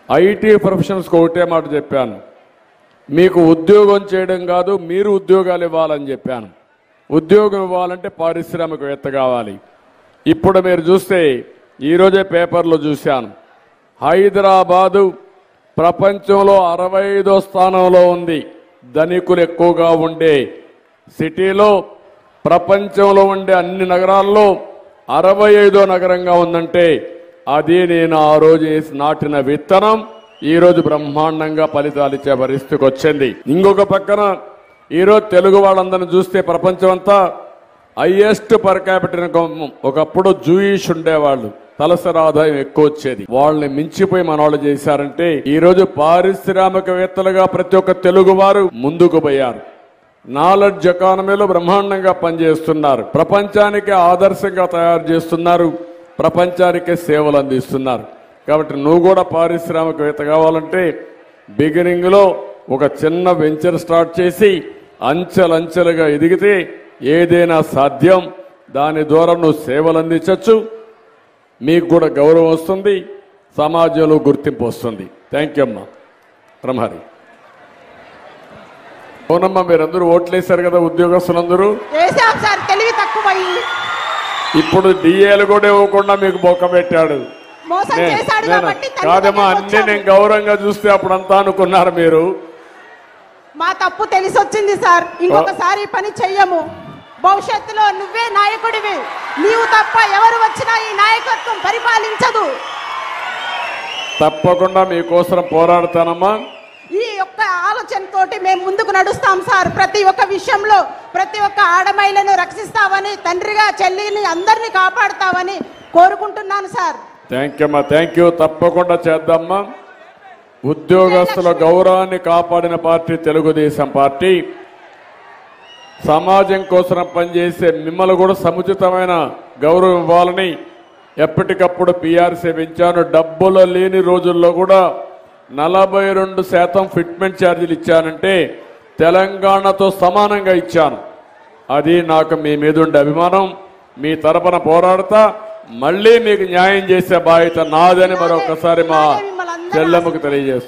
IT ప్రొఫెషనల్స్కి ఒకటే మాట చెప్పాను మీకు ఉద్యోగం చేయడం కాదు మీరు ఉద్యోగాలు ఇవ్వాలని చెప్పాను ఉద్యోగం ఇవ్వాలంటే పారిశ్రామికవేత్త కావాలి ఇప్పుడు మీరు చూస్తే ఈరోజే పేపర్లో చూశాను హైదరాబాదు ప్రపంచంలో అరవై ఐదో స్థానంలో ఉంది ధనికులు ఎక్కువగా ఉండే సిటీలో ప్రపంచంలో ఉండే అన్ని నగరాల్లో అరవై ఐదో నగరంగా ఉందంటే అది నేను ఆ రోజు వేసి నాటిన విత్తనం ఈ రోజు బ్రహ్మాండంగా ఫలితాలు ఇచ్చే పరిస్థితికి వచ్చింది ఇంకొక పక్కన ఈరోజు తెలుగు వాళ్ళందరిని చూస్తే ప్రపంచం అంతా హైయెస్ట్ పర్ క్యాపిటల్ ఇన్కమ్ ఒకప్పుడు జూయిష్ ఉండేవాళ్ళు తలసరి ఆదాయం ఎక్కువ వచ్చేది వాళ్ళని మించిపోయి మన వాళ్ళు చేశారంటే ఈ రోజు పారిశ్రామికవేత్తలుగా ప్రతి ఒక్క తెలుగు వారు ముందుకు పోయారు నాలెడ్జ్ ఎకానమీలో బ్రహ్మాండంగా పనిచేస్తున్నారు ప్రపంచానికి ఆదర్శంగా తయారు చేస్తున్నారు ప్రపంచానికి సేవలు అందిస్తున్నారు కాబట్టి నువ్వు కూడా పారిశ్రామికవేత్త కావాలంటే బిగినింగ్ లో ఒక చిన్న వెంచర్ స్టార్ట్ చేసి అంచెలంచెలుగా ఎదిగితే ఏదైనా సాధ్యం దాని ద్వారా నువ్వు సేవలు అందించవచ్చు మీకు కూడా గౌరవం వస్తుంది సమాజంలో గుర్తింపు వస్తుంది థ్యాంక్ యూ అమ్మా బ్రహ్మహరి అవునమ్మా మీరందరూ ఓట్లేశారు కదా ఉద్యోగస్తులందరూ వేసాం సార్ తెలివి తక్కువయ్యి ఇప్పుడు డిఏలు కూడా ఇవ్వకుండా మీకు బొక్క పెట్టాడు మోసం నే- చేశాడు నేను- కాబట్టి తల్లి కాదమ్మా దగ్గరికి అన్ని వచ్చాము. నేను గౌరవంగా చూస్తే అప్పుడు అంతా అనుకున్నారు మీరు మా తప్పు తెలిసి వచ్చింది సార్ ఇంకొకసారి ఈ పని చెయ్యము భవిష్యత్తులో నువ్వే నాయకుడివి నీవు తప్ప ఎవరు వచ్చినా ఈ నాయకత్వం పరిపాలించదు తప్పకుండా మీకోసం పోరాడతానమ్మా ఈ యొక్క ఆలోచనతోటి మేము ముందుకు నడుస్తాం సార్ ప్రతి ఒక్క విషయంలో ప్రతి ఒక్క ఆడమహిళను రక్షిస్తావని తండ్రిగా చెల్లిని అందరినీ కాపాడుతావని కోరుకుంటున్నాను సార్ థ్యాంక్ యూ అమ్మా థ్యాంక్ యూ తప్పకుండా చేద్దామ్మా ఉద్యోగస్తుల గౌరవాన్ని కాపాడిన పార్టీ తెలుగుదేశం పార్టీ సమాజం కోసం పనిచేసే మిమ్మల్ని కూడా సముచితమైన గౌరవం ఇవ్వాలని ఎప్పటికప్పుడు పిఆర్సీ పెంచాను డబ్బులు లేని రోజుల్లో కూడా నలభై రెండు శాతం ఫిట్మెంట్ ఛార్జీలు ఇచ్చానంటే తెలంగాణతో సమానంగా ఇచ్చాను అది నాకు మీ మీద ఉండే అభిమానం మీ తరపున పోరాడతా మళ్ళీ మీకు న్యాయం చేసే బాధ్యత నాదని మరొకసారి మా చెల్లెమ్మకు తెలియజేస్తాను